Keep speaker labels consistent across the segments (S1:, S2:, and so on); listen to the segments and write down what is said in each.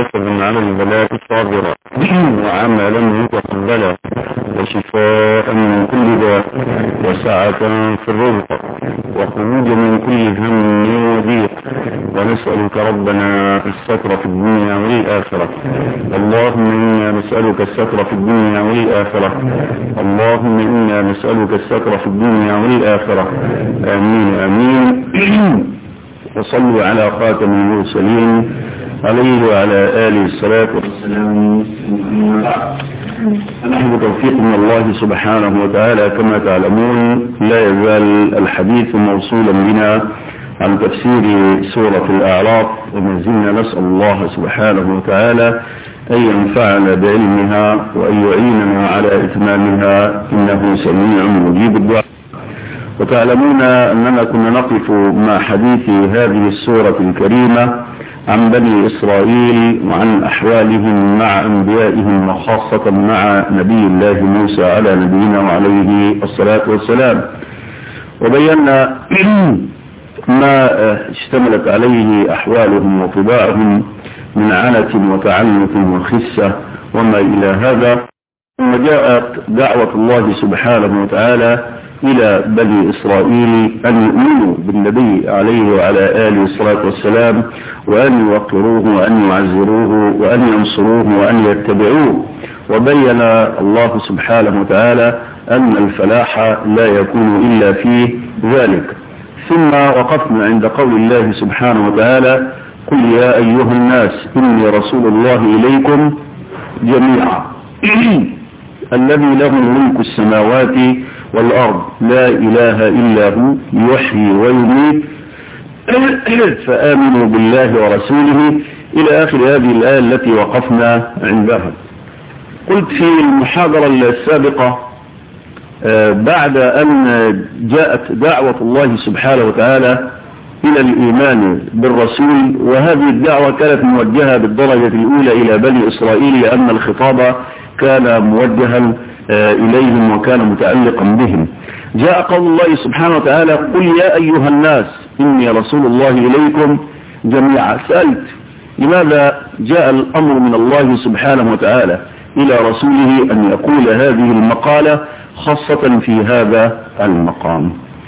S1: جسدا على البلاء صابرا وعملا متقبلا وشفاء من كل داء وسعة في الرزق وخروجا من كل هم وضيق ونسألك ربنا الستر في الدنيا والآخرة اللهم إنا نسألك الستر في الدنيا والآخرة اللهم إنا نسألك الستر في الدنيا والآخرة آمين آمين وصلوا على خاتم المرسلين عليه وعلى آله الصلاة والسلام نحن توفيق من الله سبحانه وتعالى كما تعلمون لا يزال الحديث موصولا بنا عن تفسير سورة الأعراف وما زلنا نسأل الله سبحانه وتعالى أن ينفعنا بعلمها وأن يعيننا على إتمامها إنه سميع مجيب الدعاء وتعلمون أننا كنا نقف مع حديث هذه السورة الكريمة عن بني إسرائيل وعن أحوالهم مع أنبيائهم وخاصة مع نبي الله موسى على نبينا وعليه الصلاة والسلام وبينا ما اشتملت عليه أحوالهم وطباعهم من عنة وتعنت وخسة وما إلى هذا ثم جاءت دعوة الله سبحانه وتعالى إلى بني إسرائيل أن يؤمنوا بالنبي عليه وعلى آله الصلاة والسلام وأن يوقروه وأن يعزروه وأن ينصروه وأن يتبعوه وبين الله سبحانه وتعالى أن الفلاح لا يكون إلا في ذلك ثم وقفنا عند قول الله سبحانه وتعالى قل يا أيها الناس إني رسول الله إليكم جميعا الذي له ملك السماوات والأرض لا إله إلا هو يحيي ويميت فآمنوا بالله ورسوله إلى آخر هذه الآية التي وقفنا عندها قلت في المحاضرة السابقة بعد أن جاءت دعوة الله سبحانه وتعالى إلى الإيمان بالرسول وهذه الدعوة كانت موجهة بالدرجة الأولى إلى بني إسرائيل لأن الخطاب كان موجها إليهم وكان متعلقا بهم جاء قول الله سبحانه وتعالى قل يا أيها الناس إني رسول الله إليكم جميعا سألت لماذا جاء الأمر من الله سبحانه وتعالى إلى رسوله أن يقول هذه المقالة خاصة في هذا المقام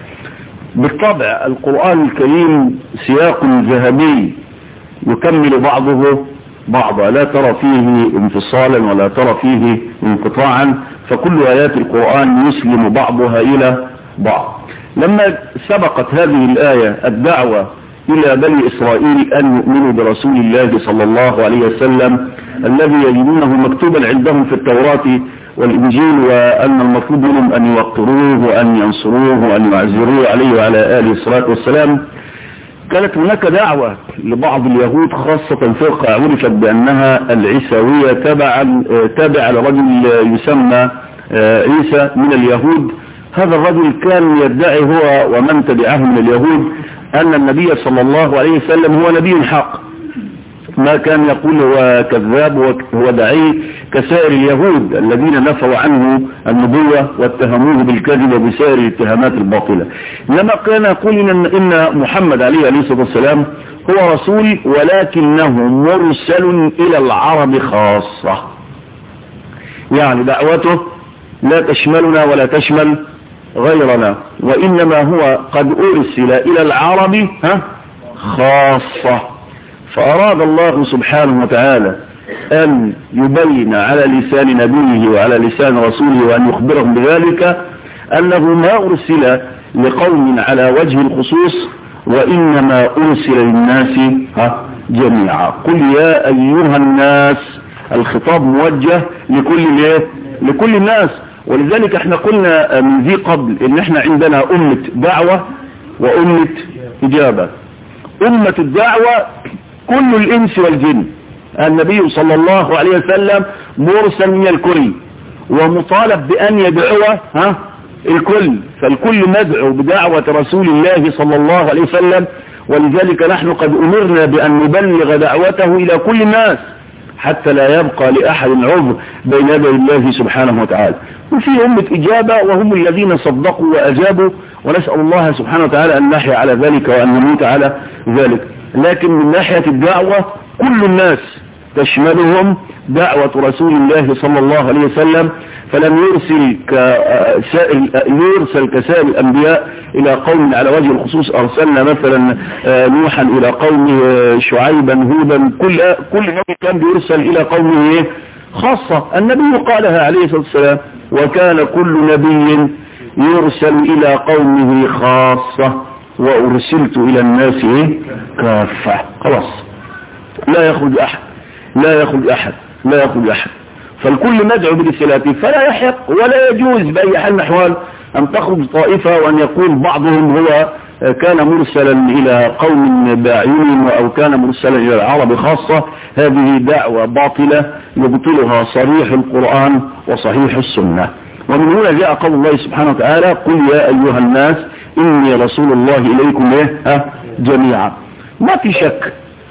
S1: بالطبع القرآن الكريم سياق ذهبي يكمل بعضه بعضا لا ترى فيه انفصالا ولا ترى فيه انقطاعا فكل آيات القرآن يسلم بعضها إلى بعض لما سبقت هذه الآية الدعوة إلى بني إسرائيل أن يؤمنوا برسول الله صلى الله عليه وسلم الذي يجدونه مكتوبا عندهم في التوراة والإنجيل وأن المطلوب منهم أن يوقروه وأن ينصروه وأن يعزروه عليه وعلى آله الصلاة والسلام كانت هناك دعوة لبعض اليهود خاصة فرقة عرفت بأنها العيسوية تبع تابع لرجل يسمى عيسى من اليهود هذا الرجل كان يدعي هو ومن تبعه من اليهود أن النبي صلى الله عليه وسلم هو نبي حق ما كان يقول هو كذاب هو دعي كسائر اليهود الذين نفوا عنه النبوة واتهموه بالكذب وبسائر الاتهامات الباطلة لما كان يقول إن, إن محمد عليه عليه الصلاة والسلام هو رسول ولكنه مرسل إلى العرب خاصة يعني دعوته لا تشملنا ولا تشمل غيرنا وإنما هو قد أرسل إلى العرب ها خاصة فأراد الله سبحانه وتعالى أن يبين على لسان نبيه وعلى لسان رسوله وأن يخبرهم بذلك أنه ما أرسل لقوم على وجه الخصوص وإنما أرسل للناس جميعا قل يا أيها الناس الخطاب موجه لكل لكل الناس ولذلك احنا قلنا من ذي قبل ان احنا عندنا أمة دعوة وأمة إجابة أمة الدعوة كل الإنس والجن النبي صلى الله عليه وسلم مرسل من الكل ومطالب بأن يدعو ها الكل فالكل مدعو بدعوة رسول الله صلى الله عليه وسلم ولذلك نحن قد أمرنا بأن نبلغ دعوته إلى كل الناس حتى لا يبقى لأحد عذر بين يدي الله سبحانه وتعالى وفي أمة إجابة وهم الذين صدقوا وأجابوا ونسأل الله سبحانه وتعالى أن نحيا على ذلك وأن نموت على ذلك لكن من ناحية الدعوة كل الناس تشملهم دعوة رسول الله صلى الله عليه وسلم فلم يرسل كسائل يرسل كسائر الأنبياء إلى قوم على وجه الخصوص أرسلنا مثلا نوحا إلى قومه شعيبا هودا كل كل نبي كان بيرسل إلى قومه خاصة النبي قالها عليه الصلاة والسلام وكان كل نبي يرسل إلى قومه خاصة وأرسلت إلى الناس كافة خلاص لا يخرج أحد لا يخرج أحد لا يخرج أحد فالكل مدعو برسالته فلا يحق ولا يجوز بأي حال من الأحوال أن تخرج طائفة وأن يقول بعضهم هو كان مرسلا إلى قوم باعين أو كان مرسلا إلى العرب خاصة هذه دعوة باطلة يبطلها صريح القرآن وصحيح السنة ومن هنا جاء قول الله سبحانه وتعالى قل يا أيها الناس إني رسول الله إليكم إيه جميعا ما في شك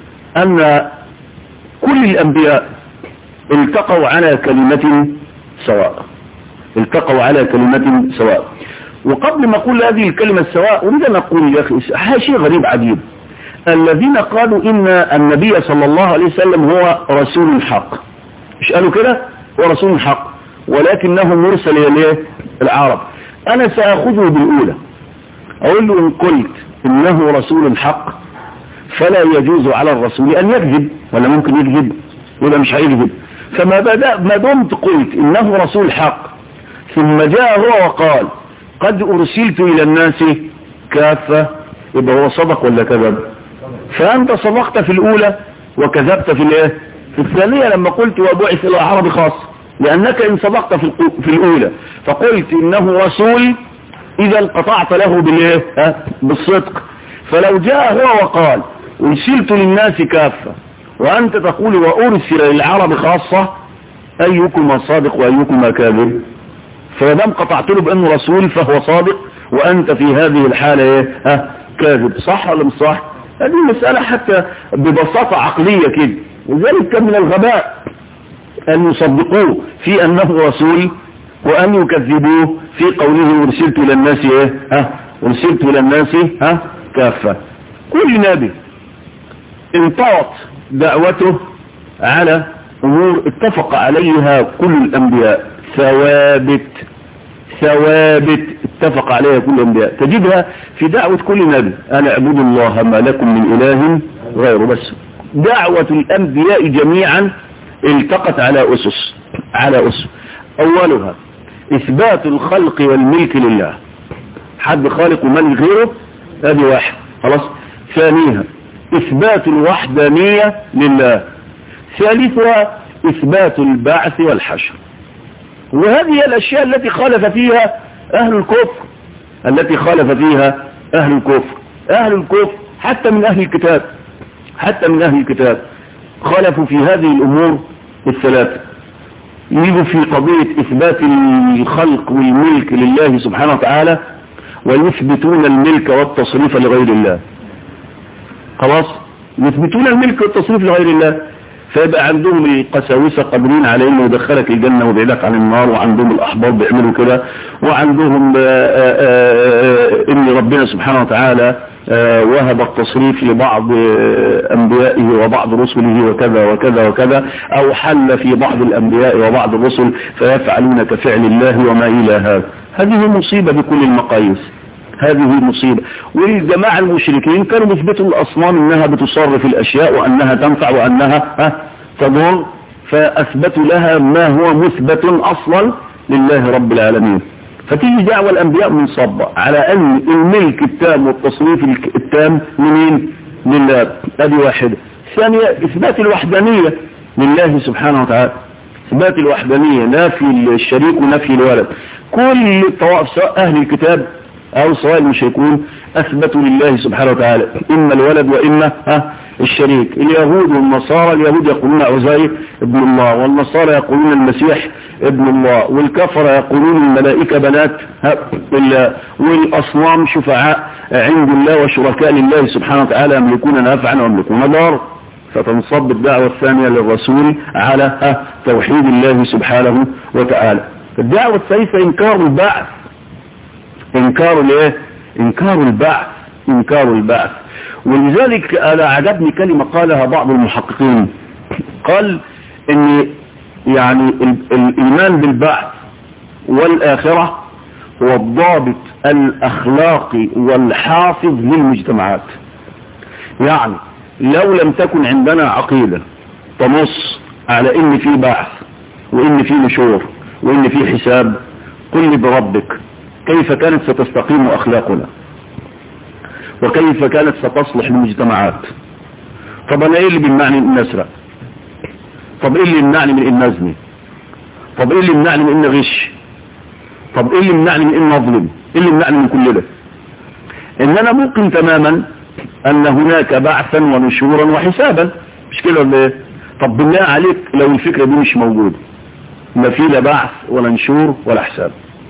S1: أن كل الأنبياء التقوا على كلمة سواء التقوا على كلمة سواء وقبل ما أقول هذه الكلمة السواء أريد أن أقول يا أخي شيء غريب عجيب الذين قالوا إن النبي صلى الله عليه وسلم هو رسول الحق مش قالوا كده هو رسول الحق ولكنه مرسل إلى العرب أنا سأخذه بالأولى أقول له إن قلت إنه رسول الحق فلا يجوز على الرسول أن يكذب ولا ممكن يكذب ولا مش هيكذب فما بدأ ما دمت قلت إنه رسول حق ثم جاء هو وقال قد أرسلت إلى الناس كافة يبقى هو صدق ولا كذب فأنت صدقت في الأولى وكذبت في الايه في الثانية لما قلت وبعث إلى عربي خاص لأنك إن صدقت في, في الأولى فقلت إنه رسول إذا قطعت له بالايه بالصدق فلو جاء هو وقال أرسلت للناس كافة وأنت تقول وأرسل للعرب خاصة أيكما صادق وأيكما كاذب فدام قطعت له بأنه رسول فهو صادق وأنت في هذه الحالة إيه؟ ها كاذب صح ولا مش صح هذه مسألة حتى ببساطة عقلية كده وذلك كان من الغباء أن يصدقوه في أنه رسول وأن يكذبوه في قوله أرسلت إلى الناس إيه؟ ها أرسلت إلى الناس ها كافة كل نبي انطوت دعوته على أمور اتفق عليها كل الأنبياء ثوابت ثوابت اتفق عليها كل الأنبياء تجدها في دعوة كل نبي أنا اعبدوا الله ما لكم من إله غيره بس دعوة الأنبياء جميعا التقت على أسس على أسس أولها إثبات الخلق والملك لله حد خالق ومن غيره هذه واحد خلاص ثانيها إثبات الوحدانية لله ثالثها إثبات البعث والحشر وهذه الأشياء التي خالف فيها أهل الكفر التي خالف فيها أهل الكفر أهل الكفر حتى من أهل الكتاب حتى من أهل الكتاب خالفوا في هذه الأمور الثلاثة يجوا في قضية إثبات الخلق والملك لله سبحانه وتعالى ويثبتون الملك والتصريف لغير الله خلاص يثبتون الملك والتصريف لغير الله فيبقى عندهم القساوسة قادرين على انه يدخلك الجنة ويبعدك عن النار وعندهم الاحبار بيعملوا كده وعندهم آآ آآ ان ربنا سبحانه وتعالى وهب التصريف لبعض انبيائه وبعض رسله وكذا وكذا وكذا او حل في بعض الانبياء وبعض الرسل فيفعلون كفعل الله وما الى هذا هذه مصيبة بكل المقاييس هذه مصيبة والجماعة المشركين كانوا بيثبتوا الأصنام أنها بتصرف الأشياء وأنها تنفع وأنها تضر فأثبتوا لها ما هو مثبت أصلا لله رب العالمين فتيجي دعوة الأنبياء منصبة على أن الملك التام والتصريف التام منين لله هذه واحدة ثانية إثبات الوحدانية لله سبحانه وتعالى إثبات الوحدانية نافي الشريك ونفي الولد كل الطوائف سواء أهل الكتاب أو سواء المشركون أثبتوا لله سبحانه وتعالى إما الولد وإما ها الشريك اليهود والنصارى اليهود يقولون عزير ابن الله والنصارى يقولون المسيح ابن الله والكفر يقولون الملائكة بنات الله والأصنام شفعاء عند الله وشركاء لله سبحانه وتعالى يملكون نافعا ويملكون ضار فتنصب الدعوة الثانية للرسول على توحيد الله سبحانه وتعالى الدعوة الثالثة إنكار البعث انكار الايه انكار البعث انكار البعث ولذلك انا عجبني كلمة قالها بعض المحققين قال ان يعني الايمان بالبعث والاخرة هو الضابط الاخلاقي والحافظ للمجتمعات يعني لو لم تكن عندنا عقيدة تنص على ان في بعث وان في نشور وان في حساب قل لي بربك كيف كانت ستستقيم اخلاقنا وكيف كانت ستصلح المجتمعات طب انا ايه اللي بيمنعني من ان اسرق طب ايه اللي يمنعني من ان ازني طب ايه اللي يمنعني من ان اغش طب ايه اللي يمنعني من ان اظلم ايه اللي يمنعني من كل ده ان انا ممكن تماما ان هناك بعثا ونشورا وحسابا مش كده ولا ايه طب بالله عليك لو الفكرة دي مش موجودة لا في لا بعث ولا نشور ولا حساب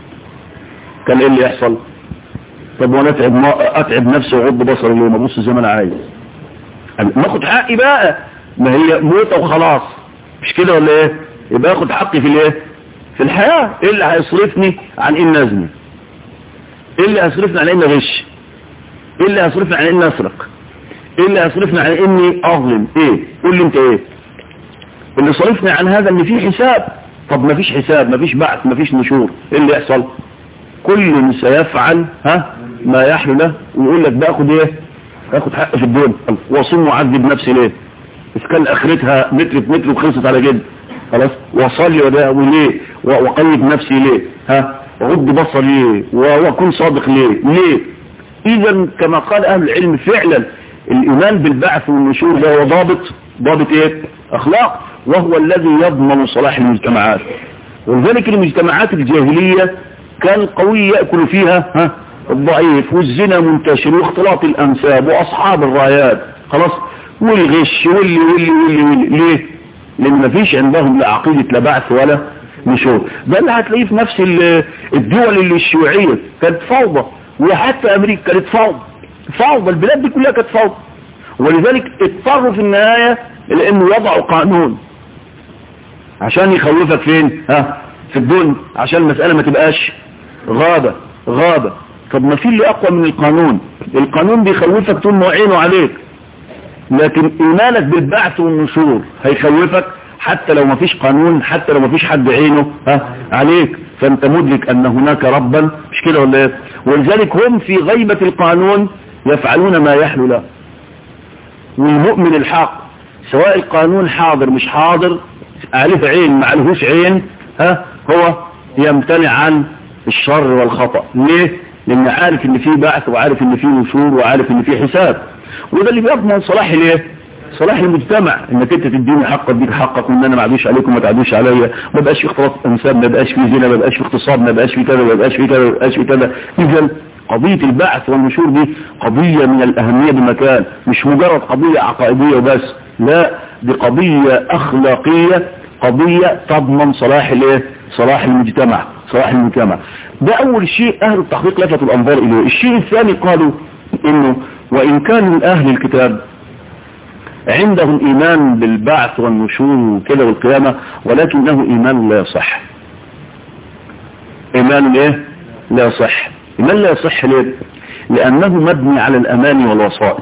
S1: كان ايه اللي يحصل طب وانا اتعب اتعب نفسي واغض بصري ليه ما ابص زي ما انا عايز ناخد حقي بقى ما هي موتة وخلاص مش كده ولا ايه يبقى اخد حقي في الايه في الحياة ايه اللي هيصرفني عن ان ازني ايه اللي هيصرفني عن ان اغش ايه اللي هيصرفني عن ان اسرق ايه اللي هيصرفني عن اني اظلم ايه قول لي انت ايه اللي صرفني عن هذا ان في حساب طب ما فيش حساب ما فيش بعث ما فيش نشور ايه اللي يحصل كل سيفعل ها ما يحلو له ويقول لك باخد ايه باخد حق في الدين واصوم وعذب نفسي ليه اذا كان اخرتها متر في متر وخلصت على جد خلاص وصلي وده وليه وقيد نفسي ليه ها وغض بصري ليه واكون صادق ليه ليه اذا كما قال اهل العلم فعلا الايمان بالبعث والنشور ده هو ضابط ضابط ايه اخلاق وهو الذي يضمن صلاح المجتمعات ولذلك المجتمعات الجاهلية كان قوي يأكل فيها ها الضعيف والزنا منتشر واختلاط الأنساب وأصحاب الرايات خلاص والغش واللي واللي واللي, واللي. ليه لأن ما فيش عندهم لا عقيدة لا بعث ولا نشور ده اللي هتلاقيه في نفس الدول اللي الشيوعية كانت فوضى وحتى أمريكا كانت فوضى فوضى البلاد دي كلها كانت فوضى ولذلك اضطروا في النهاية لأنه يضعوا قانون عشان يخوفك فين ها في الدنيا عشان المسألة ما تبقاش غابة غابة طب ما في اللي اقوى من القانون القانون بيخوفك طول ما عينه عليك لكن ايمانك بالبعث والنشور هيخوفك حتى لو ما فيش قانون حتى لو ما فيش حد عينه ها عليك فانت مدرك ان هناك ربا مش كده ولا ايه ولذلك هم في غيبة القانون يفعلون ما يحلو له والمؤمن الحق سواء القانون حاضر مش حاضر عليه عين ما عليهوش عين ها هو يمتنع عن الشر والخطأ ليه لان عارف ان في بعث وعارف ان في نشور وعارف ان في حساب وده اللي بيضمن صلاح الايه صلاح المجتمع انك انت تديني حق اديك حقك وان انا ما عدوش عليكم ما تعدوش عليا ما بقاش في اختلاط انساب ما بقاش في زنا ما بقاش في اغتصاب ما بقاش في كذا ما بقاش في كذا ما بقاش في كذا اذا قضية البعث والنشور دي قضية من الأهمية بمكان مش مجرد قضية عقائدية وبس لا دي قضية أخلاقية قضية تضمن صلاح الايه صلاح المجتمع صلاح المجتمع ده أول شيء أهل التحقيق لفتوا الأنظار إليه الشيء الثاني قالوا إنه وإن كان من أهل الكتاب عندهم إيمان بالبعث والنشور وكده والقيامة ولكنه إيمان لا يصح إيمان إيه لا يصح إيمان لا يصح ليه لأنه مبني على الأمان والوسائط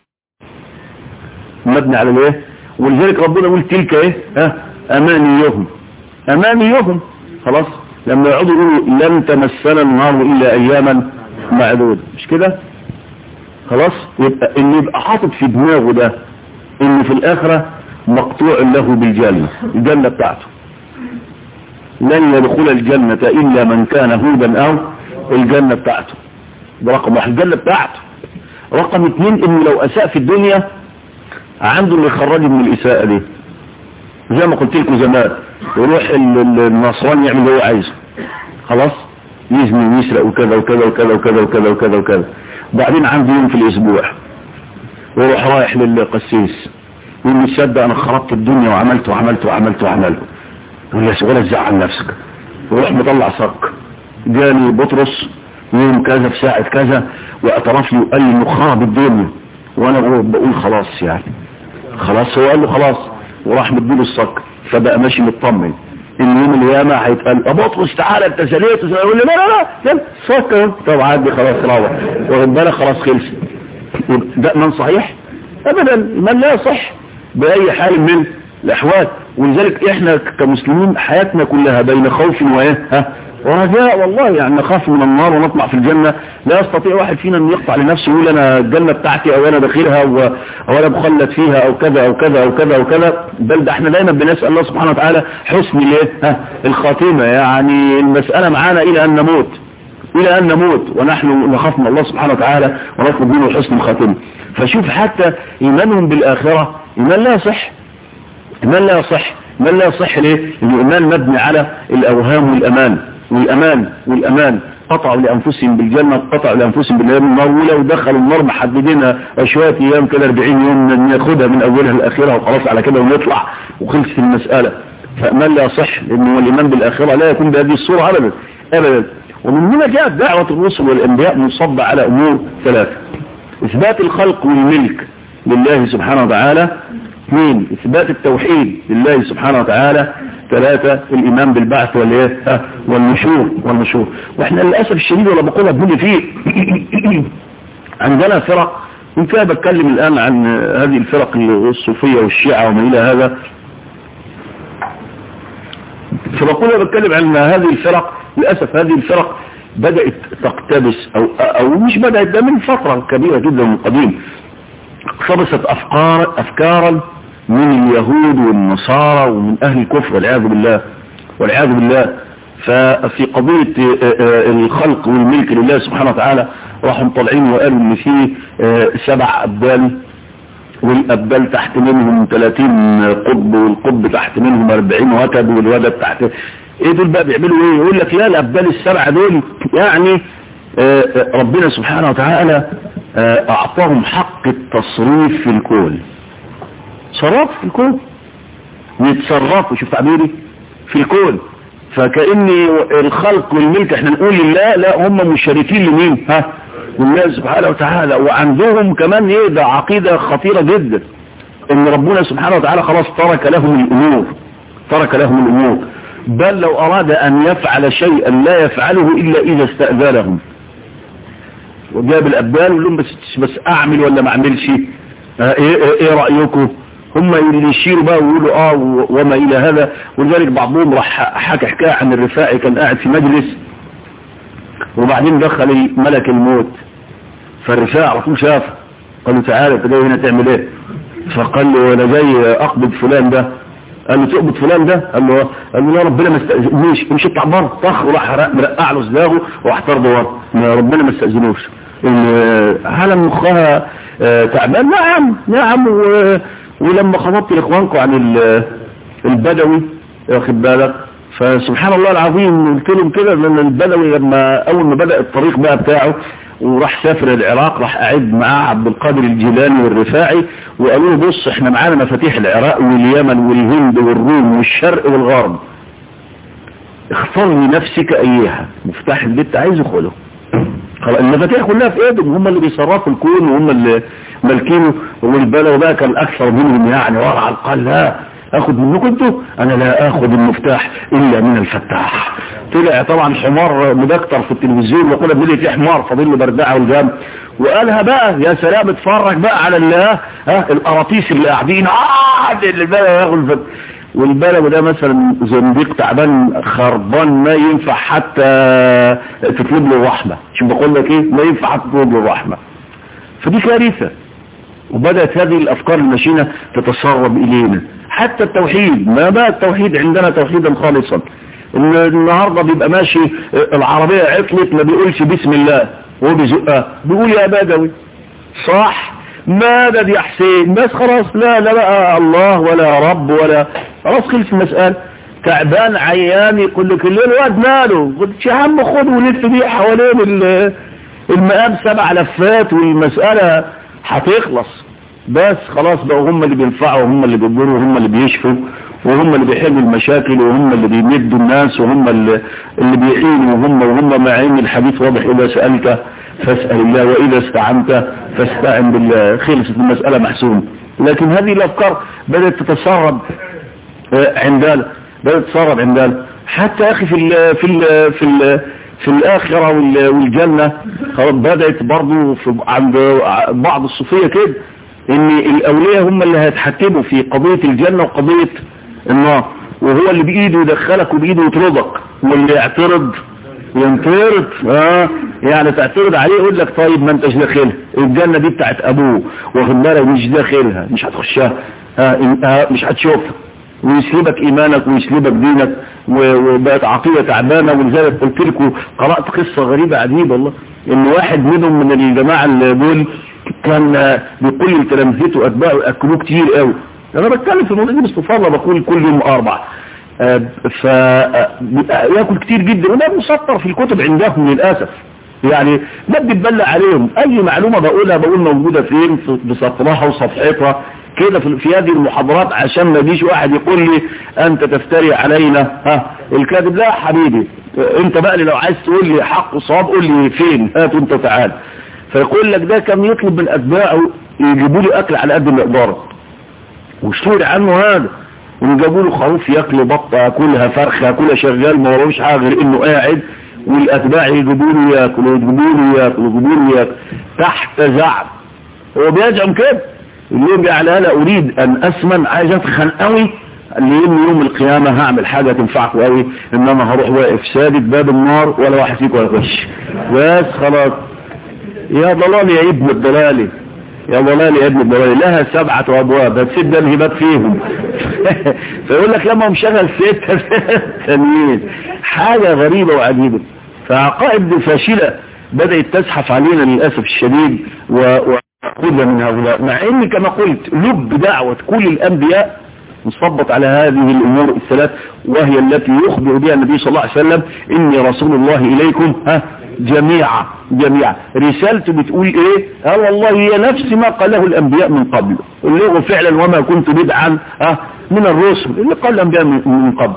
S1: مبني على الايه ولذلك ربنا يقول تلك ايه ها امانيهم امانيهم خلاص لما يقعدوا يقولوا لن تمسنا النار الا اياما معدود مش كده خلاص يبقى اللي يبقى حاطط في دماغه ده ان في الاخره مقطوع له بالجنه الجنه بتاعته لن يدخل الجنه الا من كان هودا او الجنه بتاعته ده رقم واحد الجنه بتاعته رقم اثنين انه لو اساء في الدنيا عنده اللي يخرجه من الإساءة دي زي ما قلت لكم زمان يروح النصراني يعمل اللي هو عايزه خلاص يزني ويسرق وكذا وكذا وكذا وكذا وكذا وكذا وكذا بعدين عنده يوم في الأسبوع ويروح رايح للقسيس يقول لي تصدق أنا خربت الدنيا وعملت وعملت وعملت وعملت يقول لي ولا تزعل نفسك ويروح مطلع صك جاني بطرس يوم كذا في ساعة كذا واعترف لي وقال لي انه خرب الدنيا وانا بقول خلاص يعني خلاص هو قال له خلاص وراح مديله الصك فبقى ماشي مطمن ان يوم القيامه هيتقال ابو بطرس تعالى انت زنيت يقول لي لا لا لا يلا صك طب عادي خلاص روح واخد بالك خلاص خلص ده من صحيح ابدا من لا يصح باي حال من الاحوال ولذلك احنا كمسلمين حياتنا كلها بين خوف وايه ها ورجاء والله يعني نخاف من النار ونطلع في الجنة لا يستطيع واحد فينا ان يقطع لنفسه يقول انا الجنة بتاعتي او انا داخلها او, أو انا مخلد فيها او كذا او كذا او كذا او كذا بل ده احنا دايما بنسأل الله سبحانه وتعالى حسن الايه ها الخاتمة يعني المسألة معانا الى ان نموت الى ان نموت ونحن نخاف من الله سبحانه وتعالى ونطلب منه حسن الخاتمة فشوف حتى ايمانهم بالاخرة ايمان لا يصح ايمان لا يصح ايمان لا يصح ليه الايمان مبني على الاوهام والامان والامان والامان قطعوا لانفسهم بالجنة قطعوا لانفسهم بالنار ولو دخلوا النار محددينها شوية ايام كده 40 يوم ناخدها من اولها لاخرها وخلاص على كده ونطلع وخلصت المسألة فامان لا يصح لانه الايمان بالاخرة لا يكون بهذه الصورة ابدا ابدا ومن هنا جاءت دعوة الرسل والانبياء مصبة على امور ثلاثة اثبات الخلق والملك لله سبحانه وتعالى اثنين اثبات التوحيد لله سبحانه وتعالى ثلاثة الإيمان بالبعث والإيه والنشور والنشور وإحنا للأسف الشديد ولا بقولها بني فيه عندنا فرق إن كان بتكلم الآن عن هذه الفرق الصوفية والشيعة وما إلى هذا فبقولها بتكلم عن هذه الفرق للأسف هذه الفرق بدأت تقتبس أو, أو مش بدأت ده من فترة كبيرة جدا من قديم اقتبست أفكار أفكارا من اليهود والنصارى ومن أهل الكفر والعياذ بالله والعياذ بالله ففي قضية الخلق والملك لله سبحانه وتعالى راحوا طالعين وقالوا ان في سبع أبدال والأبدال تحت منهم 30 قطب والقطب تحت منهم 40 وتد والودد تحت ايه دول بقى بيعملوا ايه يقول لك لا الأبدال السبعة دول يعني ربنا سبحانه وتعالى اعطاهم حق التصريف في الكون صرف في الكون يتصرفوا شوف تعبيري في الكون فكأن الخلق والملك احنا نقول لله لا هم مشاركين لمين ها لله سبحانه وتعالى وعندهم كمان ايه ده عقيدة خطيرة جدا ان ربنا سبحانه وتعالى خلاص ترك لهم الامور ترك لهم الامور بل لو اراد ان يفعل شيئا لا يفعله الا اذا استأذنهم وجاب الابدال ويقول لهم بس, بس اعمل ولا ما اعملش اه ايه, ايه رأيكم هم اللي يشيروا بقى ويقولوا اه وما الى هذا ولذلك بعضهم راح حكى حكايه عن الرفاعي كان قاعد في مجلس وبعدين دخل ملك الموت فالرفاعي على طول شافه قال له تعالى انت جاي هنا تعمل ايه فقال له انا جاي اقبض فلان ده قال له تقبض فلان ده قال له قال له لا ربنا ما استاذنوش امشي اطلع بره طخ وراح مرقع له صداغه وراح طرده ورا ربنا ما استاذنوش عالم مخها تعبان نعم نعم ولما خطبت لاخوانكم عن البدوي واخد بالك فسبحان الله العظيم قلت لهم كده ان البدوي لما اول ما بدا الطريق بقى بتاعه وراح سافر العراق راح قاعد معاه عبد القادر الجيلاني والرفاعي وقالوا له بص احنا معانا مفاتيح العراق واليمن والهند والروم والشرق والغرب اختار لنفسك ايها مفتاح البيت عايزه خده المفاتيح كلها في ايدهم هم اللي بيصرفوا الكون وهم اللي مالكينه والبلد بقى كان اكثر منهم يعني ورع قال لا اخد منكم انتوا انا لا اخد المفتاح الا من الفتاح طلع طبعا حمار مدكتر في التلفزيون وقال بيقول لي في حمار فاضل له بردعه والجام وقالها بقى يا سلام اتفرج بقى على الله ها القراطيس اللي قاعدين اه اللي بقى ياخد والبلد ده مثلا زنديق تعبان خربان ما ينفع حتى تطلب له الرحمة شو بقول لك ايه ما ينفع حتى تطلب له الرحمة فدي كارثة وبدأت هذه الافكار المشينة تتسرب الينا حتى التوحيد ما بقى التوحيد عندنا توحيدا خالصا ان النهاردة بيبقى ماشي العربية عطلت ما بيقولش بسم الله وهو بيزقها بيقول يا بدوي صح مدد يا حسين بس خلاص لا لا بقى الله ولا رب ولا خلاص خلص المسألة تعبان عيان يقول لك الليل واد ماله قلت يا عم خد ولف بيه حوالين المقام سبع لفات والمسألة هتخلص بس خلاص بقى هم اللي بينفعوا وهم اللي بيضروا وهم اللي بيشفوا وهم اللي بيحلوا المشاكل وهم اللي بيمدوا الناس وهم اللي, اللي بيعينوا وهم وهم مع ان الحديث واضح اذا سألت فاسأل الله واذا استعنت فاستعن بالله خلصت المسألة محسومة لكن هذه الافكار بدأت تتسرب عندنا بدأت تتسرب عندنا حتى يا اخي في ال في ال في ال في الآخرة والجنة بدأت برضو في عند بعض الصوفية كده ان الاولياء هم اللي هيتحكموا في قضية الجنة وقضية النار وهو اللي بايده يدخلك وبايده يطردك واللي يعترض ينطرد اه يعني تعترض عليه يقول لك طيب ما انتش داخلها الجنة دي بتاعت ابوه واخد بالك مش داخلها مش هتخشها آه آه مش هتشوفها ويسلبك ايمانك ويسلبك دينك وبقت عقيدة تعبانة ولذلك قلت لكم قرأت قصة غريبة عجيبة والله ان واحد منهم من الجماعة اللي دول كان بيقول لتلامذته اتباعه اكلوه كتير قوي انا بتكلم في الموضوع دي باستفاضه بقول كل يوم اربع فياكل كتير جدا وده مسطر في الكتب عندهم للاسف يعني ما بتبلع عليهم اي معلومة بقولها بقول موجودة فين بسطرها وصفحتها كده في هذه المحاضرات عشان ما يجيش واحد يقول لي انت تفتري علينا ها الكاتب لا حبيبي انت بقى لو عايز تقول لي حق وصواب قول لي فين هات انت تعال فيقول لك ده كان يطلب من اتباعه يجيبوا له اكل على قد المقدار واشتهر عنه هذا وجابوا له خروف ياكل بطه ياكلها فرخه ياكلها شغال ما وراهوش حاجه غير انه قاعد والاتباع يجيبوا له ياكل ويجيبوا له ياكل ويجيبوا له ياكل تحت زعم هو بيزعم كده اليوم يعني انا اريد ان اسمن عايز اتخن قوي لان يوم القيامة هعمل حاجة تنفعكم قوي انما هروح واقف سادد باب النار ولا واحد فيكم هيخش بس خلاص يا ضلال يا ابن الضلالي يا ضلال يا ابن الضلالي لها سبعة ابواب هتسد الهبات فيهم فيقول لك لما مشغل ستة ثانيين حاجة غريبة وعجيبة فعقائد فاشلة بدأت تزحف علينا للأسف الشديد و... كل من هؤلاء مع ان كما قلت لب دعوة كل الانبياء مصبت على هذه الامور الثلاث وهي التي يخبر بها النبي صلى الله عليه وسلم اني رسول الله اليكم ها جميعا جميعا رسالته بتقول ايه اه والله هي نفس ما قاله الانبياء من قبل اللغة فعلا وما كنت بدعا ها من الرسل اللي قال الانبياء من قبل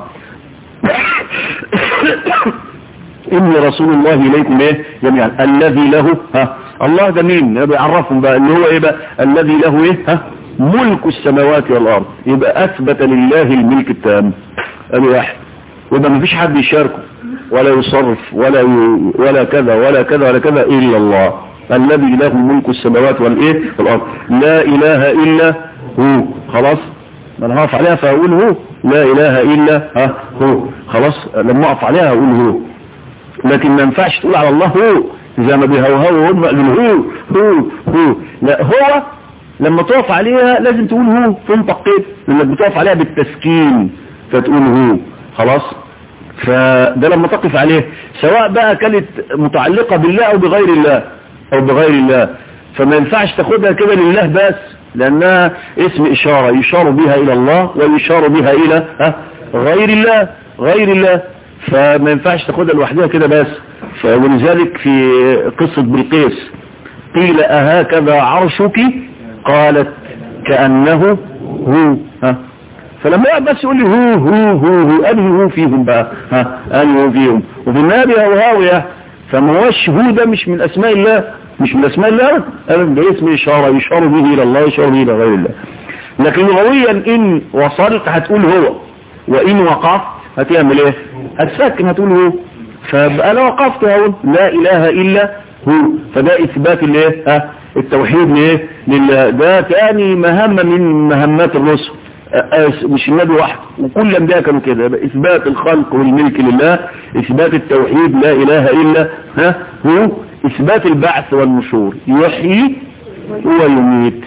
S1: اني رسول الله اليكم ايه جميعا الذي له ها الله ده مين بيعرفهم بقى اللي هو ايه بقى الذي له ايه ها ملك السماوات والارض يبقى اثبت لله الملك التام ادي واحد ويبقى ما فيش حد يشاركه ولا يصرف ولا ي... ولا كذا ولا كذا ولا كذا الا الله الذي له ملك السماوات والايه والارض لا اله الا هو خلاص انا هقف عليها فاقول هو لا اله الا ها هو خلاص لما اقف عليها اقول هو لكن ما ينفعش تقول على الله هو زي ما بيهوهوا هم هو هو هو لا هو لما تقف عليها لازم تقول هو تنطق كده لانك بتقف عليها بالتسكين فتقول هو خلاص فده لما تقف عليه سواء بقى كانت متعلقة بالله او بغير الله او بغير الله فما ينفعش تاخدها كده لله بس لانها اسم اشارة يشار بها الى الله ويشار بها الى ها غير الله غير الله فما ينفعش تاخدها لوحدها كده بس ولذلك في قصة بلقيس قيل أهكذا عرشك قالت كأنه هو ها فلما يقعد بس يقول لي هو هو هو هو أنهي هو فيهم بقى ها أنهي هو فيهم وفي النبي هو هاوية فما هوش هو ده مش من أسماء الله مش من أسماء الله ده اسم إشارة يشار به إلى الله يشار به إلى غير الله لكن لغويا إن وصلت هتقول هو وإن وقفت هتعمل ايه هتسكن هتقول هو فانا وقفت اقول لا اله الا هو فده اثبات الايه ها التوحيد لايه لله ده تاني مهمة من مهمات الرسل مش النبي واحد وكل الانبياء كانوا كده اثبات الخلق والملك لله اثبات التوحيد لا اله الا ها هو اثبات البعث والنشور يحيي ويميت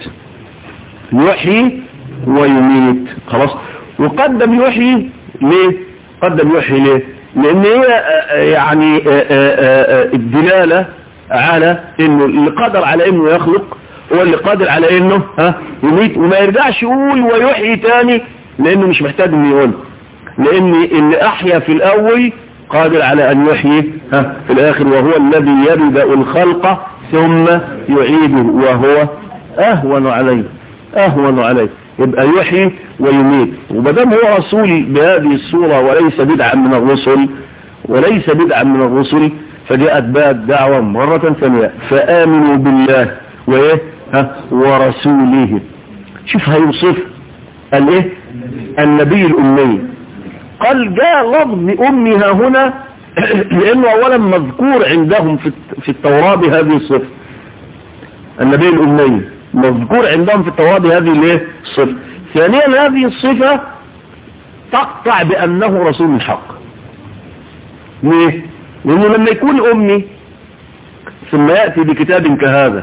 S1: يحيي ويميت خلاص وقدم يحيي ليه قدم يحيي ليه لان هي يعني الدلالة على انه اللي قادر على انه يخلق هو اللي قادر على انه ها يميت وما يرجعش يقول ويحيي تاني لانه مش محتاج انه يقول لان اللي احيا في الاول قادر على ان يحيي ها في الاخر وهو الذي يبدأ الخلق ثم يعيده وهو اهون عليه اهون عليه يبقى يحيي ويميت ومدام هو رسول بهذه الصورة وليس بدعا من الرسل وليس بدعا من الرسل فجاءت بقى الدعوة مرة ثانية فآمنوا بالله وإيه ها ورسوله شوف هيوصف قال إيه النبي الأمي قال جاء لفظ أمها هنا لأنه أولا مذكور عندهم في في التوراة بهذه الصفة النبي الأمي مذكور عندهم في التوراة هذه الايه الصفة ثانيا هذه الصفة تقطع بأنه رسول الحق ليه لأنه لما يكون أمي ثم يأتي بكتاب كهذا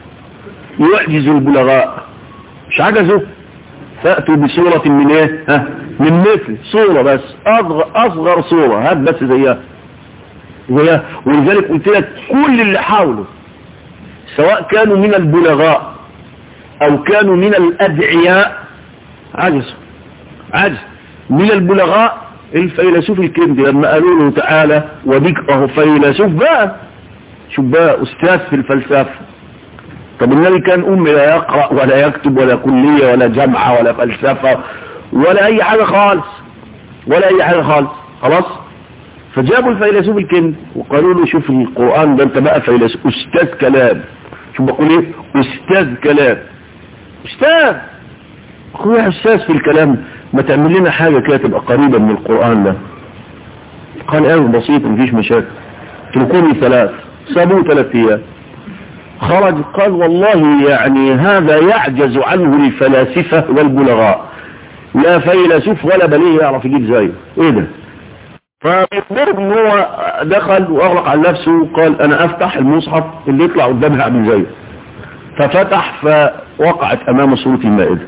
S1: يعجز البلغاء مش عجزوا فأتوا بصورة من ايه ها من مثل صورة بس أصغر, أصغر صورة هات بس زيها زيها ولذلك قلت لك كل اللي حاولوا سواء كانوا من البلغاء أو كانوا من الأدعياء عجزوا عجز من البلغاء الفيلسوف الكندي لما قالوا له تعالى وبيك اهو فيلسوف بقى شوف بقى أستاذ في الفلسفة طب النبي كان أمي لا يقرأ ولا يكتب ولا كلية ولا جامعة ولا فلسفة ولا أي حاجة خالص ولا أي حاجة خالص خلاص فجابوا الفيلسوف الكندي وقالوا له شوف القرآن ده انت بقى فيلسوف أستاذ كلام شوف بقول ايه أستاذ كلام أستاذ أخويا يا أستاذ في الكلام ما تعمل لنا حاجة كده تبقى قريبة من القرآن ده قال ايه بسيط مفيش مشاكل تركوني ثلاث سابوه ثلاث ايام خرج قال والله يعني هذا يعجز عنه الفلاسفة والبلغاء لا فيلسوف ولا بليه يعرف يجيب زيه ايه ده فبيخبر ان هو دخل واغلق على نفسه وقال انا افتح المصحف اللي يطلع قدامي اعمل زيه ففتح فوقعت امام سورة المائدة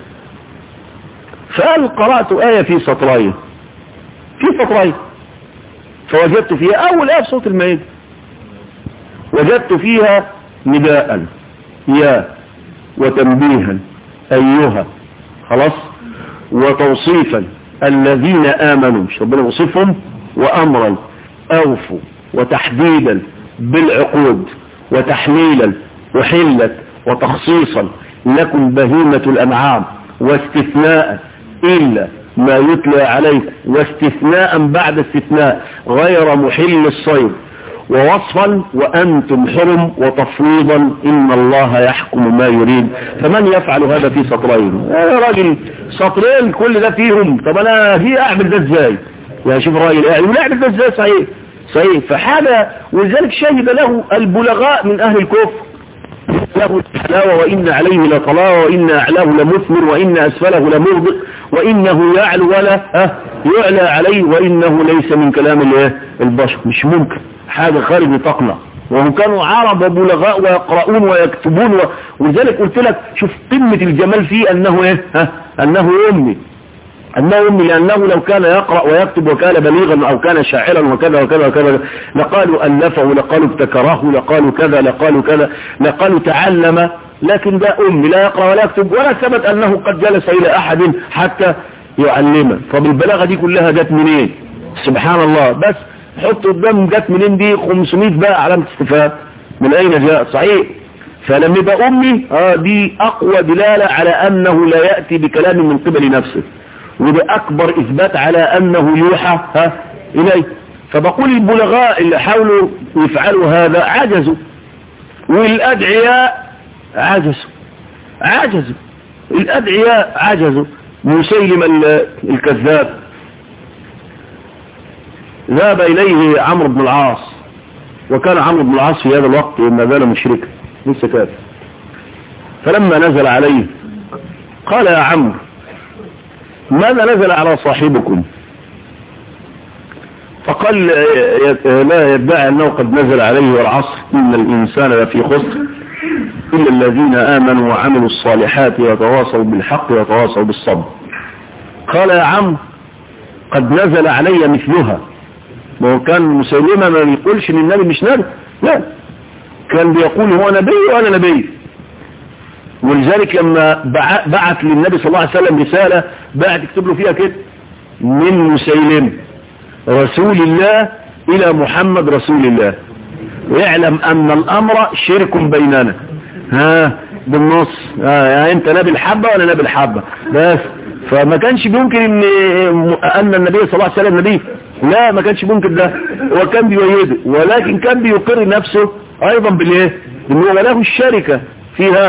S1: فقال قرأت آية في سطرين في سطرين فوجدت فيها اول آية في سورة المائدة وجدت فيها نداء يا وتنبيها أيها خلاص وتوصيفا الذين آمنوا مش ربنا وصفهم وأمرا أوفوا وتحديدا بالعقود وتحليلا وحلا وتخصيصا لكم بهيمة الأنعام واستثناء إلا ما يتلى عليكم واستثناء بعد استثناء غير محل الصيد ووصفا وأنتم حرم وتفويضا إن الله يحكم ما يريد فمن يفعل هذا في سطرين يا راجل سطرين كل ده فيهم طب أنا في أعمل ده ازاي يا شوف راجل يعني ولا أعمل ده ازاي صحيح صحيح فحاجة ولذلك شهد له البلغاء من أهل الكفر له الحلاوة وإن عليه لطلاوة وإن أعلاه لمثمر وإن أسفله لمغضق وإنه يعلو ولا يعلى عليه وإنه ليس من كلام البشر مش ممكن حاجة خارج نطاقنا وهم كانوا عرب وبلغاء ويقرؤون ويكتبون و... ولذلك قلت لك شوف قمة الجمال فيه أنه إيه ها أنه أمي أنه أمي لأنه لو كان يقرأ ويكتب وكان بليغا أو كان شاعرا وكذا وكذا وكذا لقالوا ألفه لقالوا ابتكره لقالوا كذا لقالوا كذا لقالوا تعلم لكن ده أمي لا يقرأ ولا يكتب ولا ثبت أنه قد جلس إلى أحد حتى يعلمه فبالبلاغة دي كلها جت منين سبحان الله بس حط قدام جت منين دي 500 بقى علامة استفهام من اين جاء صحيح فلما يبقى امي اه دي اقوى دلالة على انه لا يأتي بكلام من قبل نفسه وده اكبر اثبات على انه يوحى ها اليه فبقول البلغاء اللي حاولوا يفعلوا هذا عجزوا والادعياء عجزوا عجزوا الادعياء عجزوا مسيلم الكذاب ذهب إليه عمرو بن العاص وكان عمرو بن العاص في هذا الوقت ما زال مشركا لسه كافر فلما نزل عليه قال يا عمرو ماذا نزل على صاحبكم فقال لا يدعي أنه قد نزل عليه والعصر إن الإنسان لفي خسر إلا الذين آمنوا وعملوا الصالحات وتواصوا بالحق وتواصوا بالصبر قال يا عمرو قد نزل علي مثلها ما هو كان مسيلمة ما بيقولش ان النبي مش نبي لا كان بيقول هو نبي وانا نبي ولذلك لما بعت للنبي صلى الله عليه وسلم رسالة بعت يكتب له فيها كده من مسيلم رسول الله الى محمد رسول الله ويعلم ان الامر شرك بيننا ها بالنص ها يعني انت نبي الحبة ولا نبي الحبة بس فما كانش ممكن ان ان النبي صلى الله عليه وسلم نبي لا ما كانش ممكن ده هو كان بيؤيده ولكن كان بيقر نفسه ايضا بالايه ان هو له الشركة فيها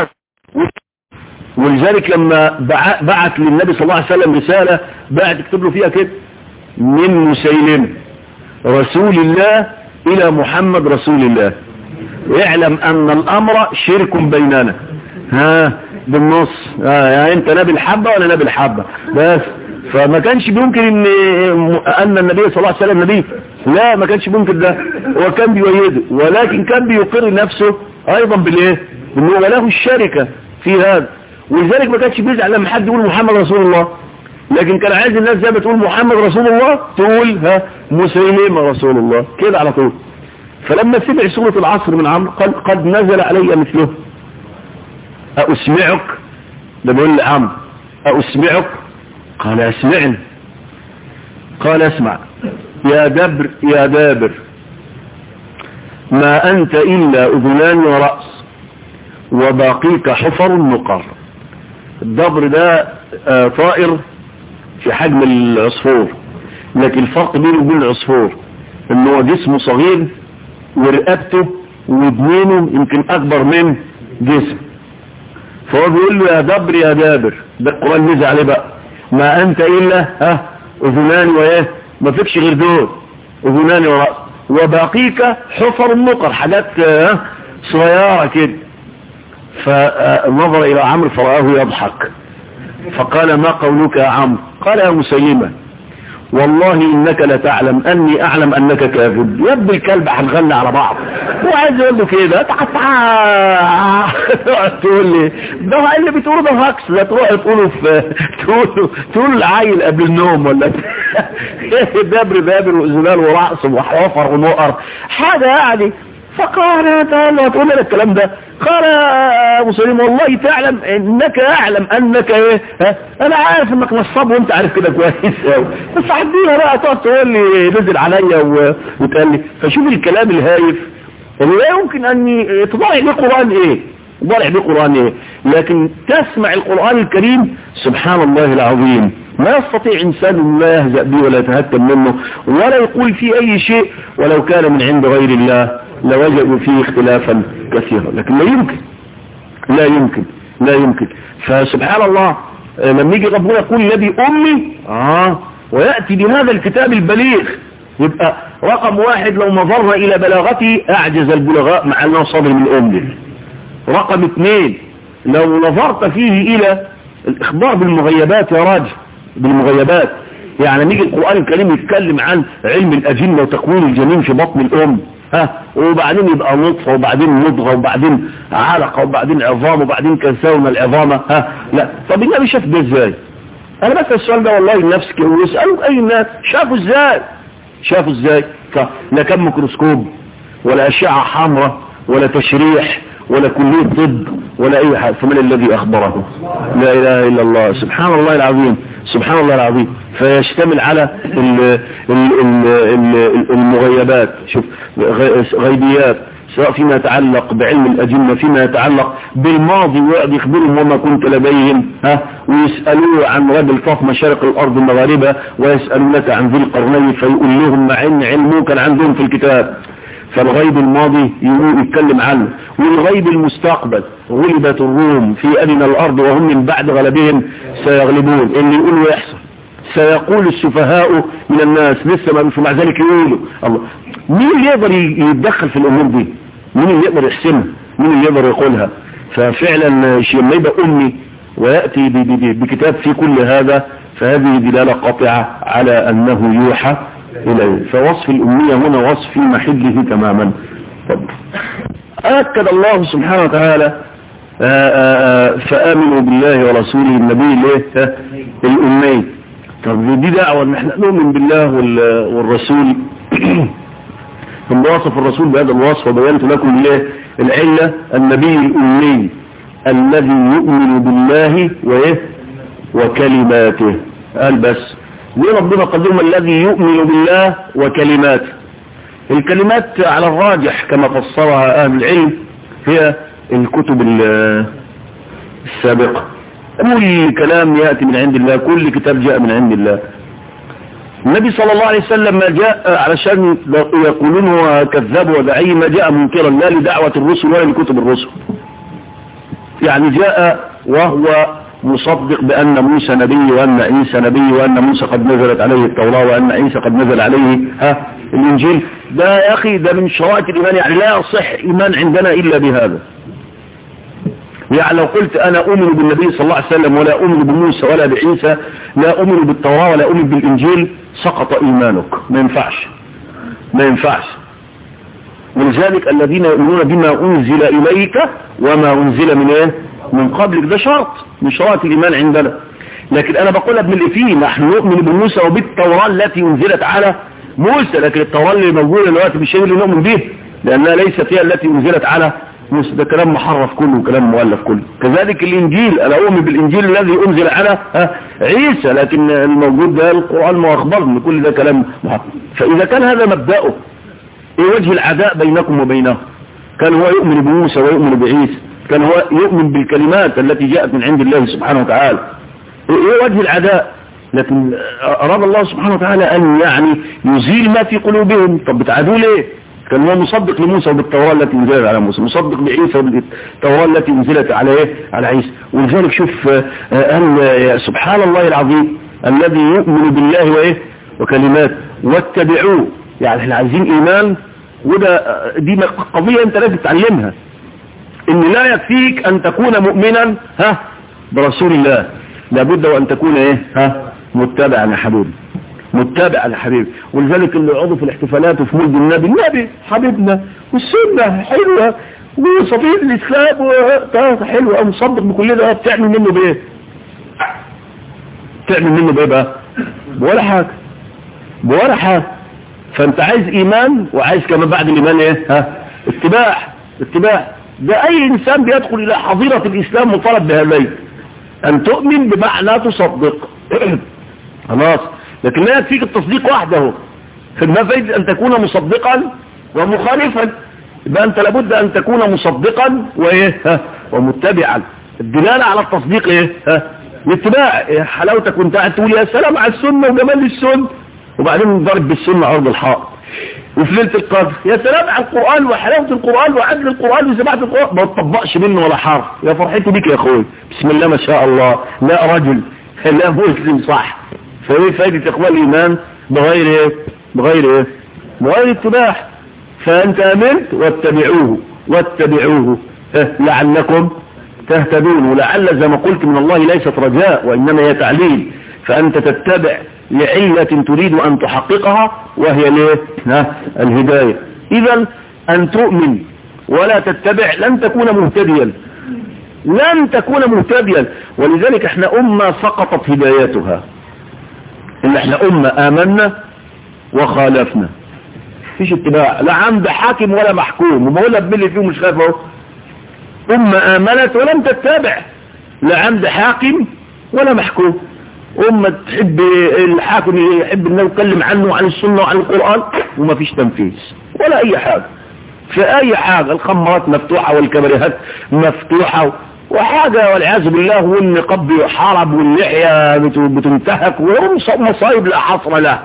S1: ولذلك لما بعت للنبي صلى الله عليه وسلم رسالة بعد يكتب له فيها كده من مسيلم رسول الله الى محمد رسول الله ويعلم ان الامر شرك بيننا ها بالنص آه يعني انت نبي الحبة ولا نبي الحبة بس فما كانش ممكن ان ان النبي صلى الله عليه وسلم نبي لا ما كانش ممكن ده هو كان بيؤيده ولكن كان بيقر نفسه ايضا بالايه انه له الشركة في هذا ولذلك ما كانش بيزعل لما حد يقول محمد رسول الله لكن كان عايز الناس زي ما تقول محمد رسول الله تقول ها مسيلمة رسول الله كده على طول فلما سمع سورة العصر من عمرو قال قد نزل علي مثله أسمعك ده بيقول لعمرو أسمعك قال اسمعني قال اسمع يا دبر يا دابر ما أنت إلا أذنان ورأس وباقيك حفر النقر الدبر ده آه طائر في حجم العصفور لكن الفرق بينه وبين العصفور ان هو جسمه صغير ورقبته ودنينه يمكن اكبر من جسم فهو بيقول له يا دبر يا دابر ده القرآن نزل عليه بقى ما انت الا ها اذنان وايه ما فيكش غير دول اذنان ورأس وباقيك حفر النقر حاجات ها صغيرة كده فنظر الى عمرو فرآه يضحك فقال ما قولك يا عمرو قال يا مسيلمة والله انك لتعلم اني اعلم انك كاذب يا ابن الكلب هنغني على بعض وعايز يقول له كده تقعد تقول لي ده اللي بتقوله ده هكس ده تروح تقوله في تقوله تقول العيل قبل النوم ولا دبر دابر وزلال ورأس وحوافر ونقر حاجة يعني فقال تعالى تقول لنا الكلام ده قال يا مسلم والله تعلم انك اعلم انك ايه ها انا عارف انك نصاب وانت عارف كده كويس قوي بس عديها بقى تقعد تقول لي نزل عليا وتقول لي فشوف الكلام الهايف اللي لا يمكن ان تضيع بيه قران ايه تضيع بيه قران ايه لكن تسمع القران الكريم سبحان الله العظيم ما يستطيع انسان لا يهزأ به ولا يتهكم منه ولا يقول فيه اي شيء ولو كان من عند غير الله لوجدوا فيه اختلافا كثيرا لكن لا يمكن لا يمكن لا يمكن فسبحان الله لما يجي ربنا يقول الذي امي اه ويأتي بهذا الكتاب البليغ يبقى رقم واحد لو نظرنا الى بلاغته اعجز البلغاء مع انه صادر من امه رقم اثنين لو نظرت فيه الى الاخبار بالمغيبات يا راجل بالمغيبات يعني نيجي القرآن الكريم يتكلم عن علم الأجنة وتكوين الجنين في بطن الأم ها وبعدين يبقى نطفة وبعدين مضغة وبعدين علقة وبعدين عظام وبعدين كسونا العظامة ها لا طب النبي شاف ده ازاي انا بس السؤال ده والله النفس كده ويسألوا اي الناس شافوا ازاي شافوا ازاي لا كان ميكروسكوب ولا اشعة حمراء ولا تشريح ولا كلية طب ولا اي حاجة فمن الذي اخبره لا اله الا الله سبحان الله العظيم سبحان الله العظيم فيشتمل على ال ال ال المغيبات شوف غيبيات سواء فيما يتعلق بعلم الأجنة فيما يتعلق بالماضي ويقعد يخبرهم وما كنت لديهم ها ويسألوه عن رجل طاف مشارق الأرض مغاربها ويسألونك عن ذي القرنين فيقول لهم مع ان علمه كان عندهم في الكتاب فالغيب الماضي يتكلم عنه والغيب المستقبل غلبت الروم في أدنى الأرض وهم من بعد غلبهم سيغلبون اللي يقولوا يحصل سيقول السفهاء من الناس لسه ما مع ذلك يقولوا الله مين اللي يقدر يتدخل في الأمور دي مين اللي يقدر يحسمها مين اللي يقدر يقولها ففعلا لما يبقى أمي ويأتي بكتاب في كل هذا فهذه دلالة قاطعة على أنه يوحى إليه فوصف الأمية هنا وصف في محله تماما طب. أكد الله سبحانه وتعالى آآ آآ فآمنوا بالله ورسوله النبي الايه الأمي طب دي دعوة ان احنا نؤمن بالله والرسول ثم وصف الرسول بهذا الوصف وبينت لكم ليه العلة النبي الأمي الذي يؤمن بالله وإيه وكلماته قال بس ليه ربنا قدم الذي يؤمن بالله وكلماته الكلمات على الراجح كما فسرها أهل العلم هي الكتب السابقة كل كلام يأتي من عند الله كل كتاب جاء من عند الله النبي صلى الله عليه وسلم ما جاء علشان يقولون هو كذاب ودعي ما جاء منكرا لا لدعوة الرسل ولا لكتب الرسل يعني جاء وهو مصدق بأن موسى نبي وأن عيسى نبي وأن موسى قد نزلت عليه التوراة وأن عيسى قد نزل عليه ها الإنجيل ده يا أخي ده من شرائط الإيمان يعني لا يصح إيمان عندنا إلا بهذا يعني لو قلت انا اؤمن بالنبي صلى الله عليه وسلم ولا اؤمن بموسى ولا بعيسى لا اؤمن بالتوراة ولا اؤمن بالانجيل سقط ايمانك ما ينفعش ما ينفعش ولذلك الذين يؤمنون بما انزل اليك وما انزل من ايه من قبلك ده شرط من شرائط الايمان عندنا لكن انا بقولها ابن الافيه نحن نؤمن بموسى وبالتوراة التي انزلت على موسى لكن التوراة اللي موجودة دلوقتي مش هي اللي نؤمن به لانها ليست هي التي انزلت على موسى ده كلام محرف كله وكلام مؤلف كله كذلك الانجيل انا اؤمن بالانجيل الذي انزل على عيسى لكن الموجود ده القرآن ما اخبرني كل ده كلام محرف فاذا كان هذا مبدأه ايه وجه العداء بينكم وبينه كان هو يؤمن بموسى ويؤمن بعيسى كان هو يؤمن بالكلمات التي جاءت من عند الله سبحانه وتعالى ايه وجه العداء لكن اراد الله سبحانه وتعالى ان يعني يزيل ما في قلوبهم طب بتعادوا ليه كان هو مصدق لموسى بالتوراة التي انزلت على موسى مصدق بعيسى بالتوراة التي انزلت على ايه على عيسى ولذلك شوف قال سبحان الله العظيم الذي يؤمن بالله وايه وكلمات واتبعوه يعني احنا عايزين ايمان وده دي قضية انت لازم تتعلمها ان لا يكفيك ان تكون مؤمنا ها برسول الله لابد وان تكون ايه ها متبعا يا حبيبي متبعا يا حبيبي ولذلك اللي يقعدوا في الاحتفالات وفي مولد النبي النبي حبيبنا والسنة حلوة وصفية الاسلام حلوة مصدق بكل ده بتعمل منه بايه تعمل منه بايه بقى بولا حاجة بولا حاجة فانت عايز ايمان وعايز كمان بعد الايمان ايه ها اتباع اتباع ده اي انسان بيدخل الى حظيرة الاسلام مطالب بهذين ان تؤمن بمعنى تصدق خلاص لكن لا يكفيك التصديق وحده ما فايدة ان تكون مصدقا ومخالفا يبقى انت لابد ان تكون مصدقا وايه ها ومتبعا الدلالة على التصديق ايه ها الاتباع إيه حلاوتك وانت قاعد تقول يا سلام على السنة وجمال السنة وبعدين ضرب بالسنة عرض الحائط وفي ليله القدر يا سلام على القرآن وحلاوة القرآن وعدل القرآن وسماعة القرآن ما تطبقش منه ولا حرف يا فرحتي بك يا اخوي بسم الله ما شاء الله لا رجل لا مسلم صح فايه فايدة اقوال الايمان بغير ايه بغير ايه بغير اتباع فانت امنت واتبعوه واتبعوه اه لعلكم تهتدون ولعل زي ما قلت من الله ليست رجاء وانما هي تعليل فانت تتبع لعلة تريد ان تحققها وهي ليه ها الهداية اذا ان تؤمن ولا تتبع لن تكون مهتديا لن تكون مهتديا ولذلك احنا امة سقطت هدايتها ان احنا امة امنا وخالفنا فيش اتباع لا عند حاكم ولا محكوم وبقولها بملي فيه مش خايف اهو امة امنت ولم تتبع لا عند حاكم ولا محكوم امة تحب الحاكم يحب انه يتكلم عنه وعن السنة وعن القرآن وما فيش تنفيذ ولا اي حاجة في اي حاجة الخمرات مفتوحة والكبريهات مفتوحة وحاجة والعياذ بالله والنقاب يحارب واللحية بتنتهك ومصايب لا حصر لها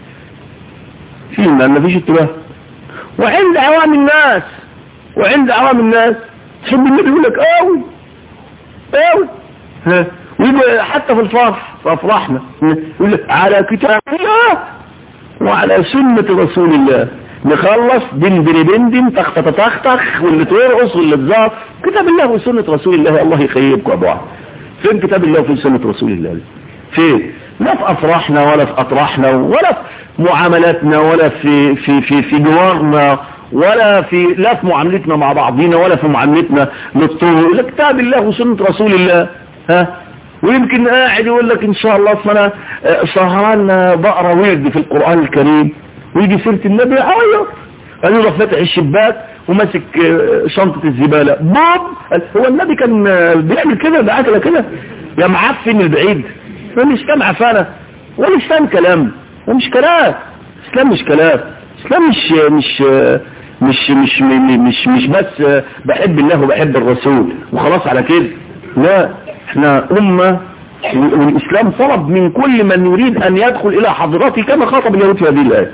S1: فيما ما فيش اتباه وعند عوام الناس وعند عوام الناس تحب النبي يقول لك اوي اوي ها ويبقى حتى في الفرح في افراحنا يقول لك على كتاب الله وعلى سنة رسول الله نخلص دين بريبندن تخت تخت واللي ترقص واللي تزعف كتاب الله وسنة رسول الله الله يخيبكم ابو عم فين كتاب الله وفين سنة رسول الله فين لا في افراحنا ولا في اطراحنا ولا في معاملاتنا ولا في في في في جوارنا ولا في لا في معاملتنا مع بعضينا ولا في معاملتنا للطول لا كتاب الله وسنة رسول الله ها ويمكن قاعد يقول لك ان شاء الله اصل انا سهران بقرا ورد في القرآن الكريم ويجي سيرة النبي عيط قال له فاتح الشباك وماسك شنطة الزبالة باب هو النبي كان بيعمل كده بعتله كده يا معفن البعيد مش كام عفانة ومش فاهم كلام ومش كلام اسلام مش كلام اسلام مش مش مش مش مش مش بس بحب الله وبحب الرسول وخلاص على كده لا احنا امة والاسلام طلب من كل من يريد ان يدخل الى حضرته كما خاطب اليهود في هذه الايه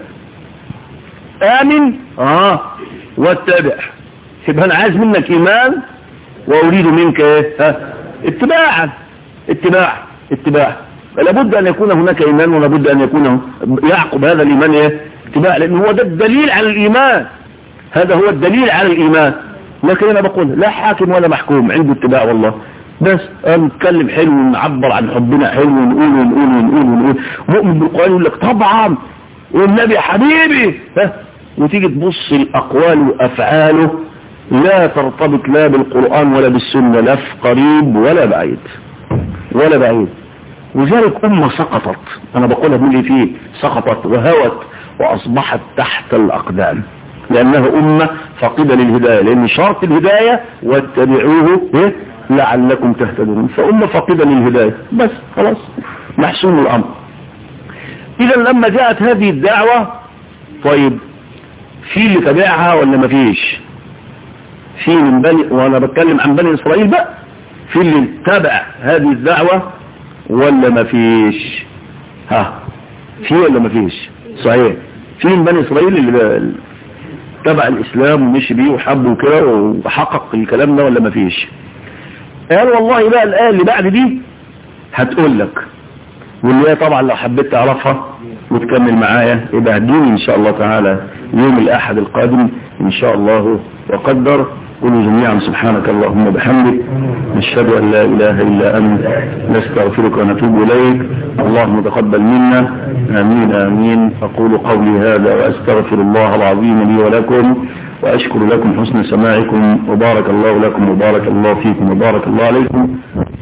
S1: امن اه واتبع يبقى انا عايز منك ايمان واريد منك ايه ها اتباعا اتباع اتباع فلابد ان يكون هناك ايمان ولابد ان يكون يعقب هذا الايمان ايه اتباع لان هو ده الدليل على الايمان هذا هو الدليل على الايمان لكن انا بقول لا حاكم ولا محكوم عنده اتباع والله بس نتكلم حلو ونعبر عن حبنا حلو ونقول ونقول ونقول ونقول مؤمن بالقرآن يقول لك طبعا والنبي حبيبي ها وتيجي تبص الأقوال وأفعاله لا ترتبط لا بالقرآن ولا بالسنة لا في قريب ولا بعيد ولا بعيد وذلك أمة سقطت أنا بقولها من اللي فيه سقطت وهوت وأصبحت تحت الأقدام لأنها أمة فاقدة للهداية لأن شرط الهداية واتبعوه إيه؟ لعلكم تهتدون فأمة فاقدة للهداية بس خلاص محسوم الأمر إذا لما جاءت هذه الدعوة طيب في اللي تبعها ولا ما فيش في من بني وأنا بتكلم عن بني إسرائيل بقى في اللي تبع هذه الدعوة ولا ما فيش ها في ولا ما فيش صحيح في من بني إسرائيل اللي تبع الإسلام ومشي بيه وحبه كده وحقق الكلام ده ولا ما فيش قال والله بقى الآية اللي بعد دي هتقول لك واللي هي طبعا لو حبيت تعرفها وتكمل معايا يبقى هديني ان شاء الله تعالى يوم الاحد القادم ان شاء الله وقدر قولوا جميعا سبحانك اللهم وبحمدك نشهد ان لا اله الا انت نستغفرك ونتوب اليك اللهم تقبل منا امين امين اقول قولي هذا واستغفر الله العظيم لي ولكم واشكر لكم حسن سماعكم وبارك الله لكم وبارك الله فيكم وبارك الله عليكم